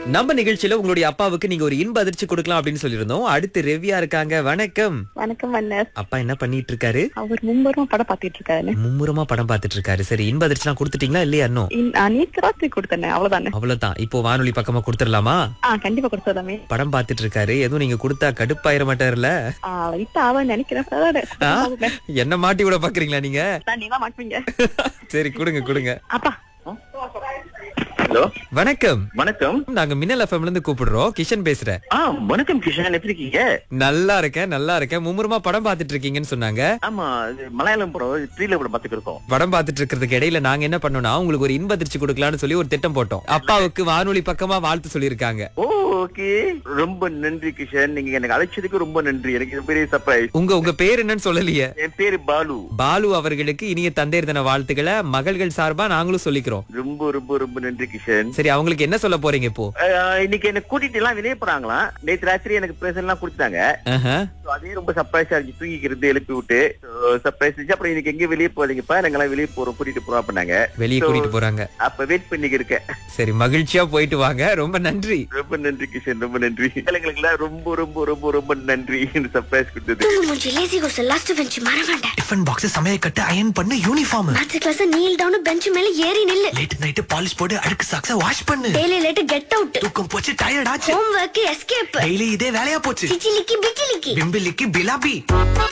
நம்ம நிகழ்ச்சியில உங்களுடைய அப்பாவுக்கு நீங்க ஒரு இன்ப அதிர்ச்சி கொடுக்கலாம் அப்படின்னு சொல்லியிருந்தோம் அடுத்து ரெவியா இருக்காங்க வணக்கம் வணக்கம் வண்ணர் அப்பா என்ன பண்ணிட்டு இருக்காரு அவர் மும்பரும் படம் பாத்துட்டு இருக்காரு மும்முரமா படம் பார்த்துட்டு இருக்காரு சரி இன்ப அதிர்ச்சிலாம் கொடுத்துட்டீங்களா இல்லையா இன்னும் இன்- நான் நேத்து ராத்திரி கொடுத்தேன் அவ்வளவுதானே அவ்வளவுதான் இப்போ வானொலி பக்கமா கொடுத்துடலாமா ஆ கண்டிப்பா கொடுத்ததாமே படம் பார்த்துட்டு இருக்காரு எதுவும் நீங்க கொடுத்தா கடுப்பாயிர மாட்டாருல்ல ஆ இப்ப அவன் நினைக்கிறேன் சார் ஆ? என்ன மாட்டி விட பாக்குறீங்களா நீங்க நீதான் மாட்டுவீங்க சரி கொடுங்க கொடுங்க அப்பா ஹலோ வணக்கம் வணக்கம் நாங்க மின்னல் எஃப்எம்ல இருந்து கூப்பிடுறோம் கிஷன் பேசுறேன் ஆ வணக்கம் கிஷன் எப்படி இருக்கீங்க நல்லா இருக்கேன் நல்லா இருக்கேன் மும்முரமா படம் பார்த்துட்டு இருக்கீங்கன்னு சொன்னாங்க ஆமா இது மலையாளம் படம் த்ரீல படம் பாத்துட்டு இருக்கோம் படம் பார்த்துட்டு இருக்கிறதுக்கு இடையில நாங்க என்ன பண்ணோம்னா உங்களுக்கு ஒரு இன்ப அதிர்ச்சி கொடுக்கலாம்னு சொல்லி ஒரு திட்டம் போட்டோம் அப்பாவுக்கு வானொலி பக்கமா வாழ்த்து சொல்லியிருக்காங்க ஓ ஓகே ரொம்ப நன்றி கிஷன் நீங்க எனக்கு அழைச்சதுக்கு ரொம்ப நன்றி எனக்கு இது பெரிய சர்ப்ரைஸ் உங்க உங்க பேர் என்னன்னு சொல்லலையே என் பேரு பாலு பாலு அவர்களுக்கு இனிய தந்தையர் தின வாழ்த்துக்களை மகள்கள் சார்பா நாங்களும் சொல்லிக்கிறோம் ரொம்ப ரொம்ப ரொம்ப நன்றி கிஷன் சரி அவங்களுக்கு என்ன சொல்ல போறீங்க இப்போ அஹ், இன்னைக்கு என்ன கூட்டிட்டு எல்லாம் வெளியே போறாங்களாம் நேத்து ராத்திரி எனக்கு பிரசன்ட் எல்லாம் கொடுத்தாங்க ஆஹா. So, அதே ரொம்ப சர்ப்ரைஸா இருந்துச்சு தூங்கிக்கிறது எழுப்பி விட்டு சர்ப்ரைஸ் இருந்துச்சு அப்புறம் இன்னைக்கு எங்க வெளியே போறீங்கப்பா நாங்கெல்லாம் வெளியே போறோம் கூட்டிட்டு போறோம் அப்படின்னாங்க வெளியே So, கூட்டிட்டு போறாங்க அப்ப வெயிட் பண்ணிக்க இருக்கேன் சரி மகிழ்ச்சியா போயிட்டு வாங்க ரொம்ப நன்றி ரொம்ப நன்றி கிஷன் ரொம்ப நன்றி எங்களுக்கு ரொம்ப ரொம்ப ரொம்ப ரொம்ப நன்றி இந்த சர்ப்ரைஸ் கொடுத்தது தூங்கு மூஞ்சி லேசி கோஸ் லாஸ்ட் பெஞ்ச் மறவாண்ட டிஃபன் பாக்ஸ் சமையல் கட்டு அயன் பண்ணு uniform maths class kneel down bench மேல ஏறி நில்லு லேட் நைட் பாலிஷ் போட்டு அழுக்கு சாக்ஸ வாஷ் பண்ணு டெய்லி லேட் கெட் அவுட் தூக்கம் போச்சு டயர்ட் ஆச்சு ஹோம் ஒர்க் எஸ்கேப் டெய்லி இதே வேலையா போச்சு சிச்சிலிக்கி பிச்சிலிக்கி பிம்பிலிக்கு பிலாபி